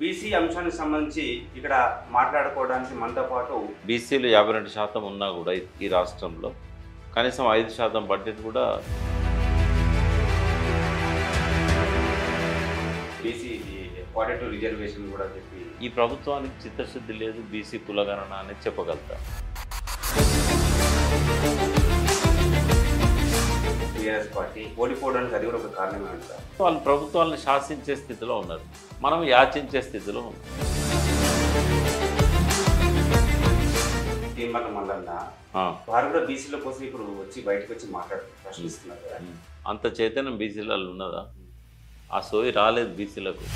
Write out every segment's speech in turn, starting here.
BC అంశానికి సంబంధించి ఇక్కడ మాట్లాడుకోవడానికి మనతో పాటు బీసీలు యాభై రెండు శాతం ఉన్నా కూడా ఈ- ఈ రాష్ట్రంలో కనీసం ఐదు శాతం బడ్జెట్ కూడా బీసీ ఫార్టీ టూ రిజర్వేషన్ కూడా చెప్పి ఈ ప్రభుత్వానికి చిత్తశుద్ధి లేదు బీసీ కులగణన అనేది చెప్పగలుగుతా టీఆర్ఎస్ పార్టీ ఓడిపోవడానికి అది కూడా ఒక కారణమే అంటారు వాళ్ళు ప్రభుత్వాలను శాసించే స్థితిలో ఉన్నారు మనం యాచించే స్థితిలో ఉన్నాం తీర్మానం మల్లన్న ఆ, వారు కూడా బీసీల కోసం ఇప్పుడు వచ్చి బయటకు వచ్చి మాట్లాడు ప్రశ్నిస్తున్నారు కదా ఉమ్. అంత చైతన్యం బీసీలలో ఉన్నదా ఆ సోయి రాలేదు బీసీలకు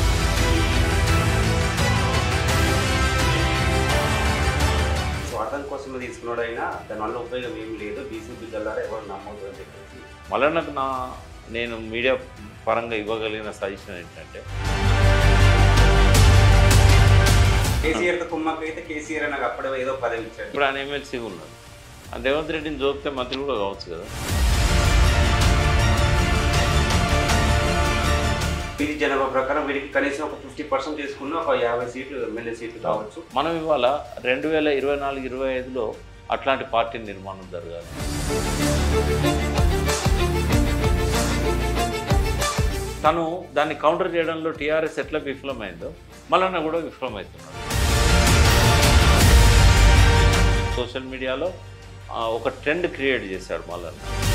స్వార్థం కోసమే తీసుకున్నాడైనా దానివల్ల ఉపయోగం ఏం లేదు బీసీ బిడ్డలారా ఎవరు నమ్మదు అని చెప్పేసి మళ్ళీ నాకు నా నేను మీడియా పరంగా ఇవ్వగలిగిన సజెషన్ ఏంటంటే కేసీఆర్ తో కుమ్మక్క అయితే కేసీఆర్ నాకు అప్పుడే ఏదో పదవి ఇచ్చాడు ఇప్పుడు ఆయన ఎమ్మెల్సీగా ఉన్నాడు ఆ రేవంత్ రెడ్డిని చూపితే మంత్రి కూడా కావచ్చు కదా బీసీ జనాభా ప్రకారం వీరికి కనీసం ఒక ఫిఫ్టీ పర్సెంట్ తీసుకున్న ఒక యాభై సీట్లు ఎమ్మెల్యే సీట్లు కావచ్చు మనం ఇవాళ రెండు వేల ఇరవై నాలుగు ఇరవై ఐదులో అట్లాంటి పార్టీ నిర్మాణం జరగాలి తను దాన్ని కౌంటర్ చేయడంలో టీఆర్ఎస్ ఎట్లా విఫలమైందో మళ్ళీ కూడా విఫలమవుతున్నాడు సోషల్ మీడియాలో ఆ, ఒక ట్రెండ్ క్రియేట్ చేశాడు మళ్ళీ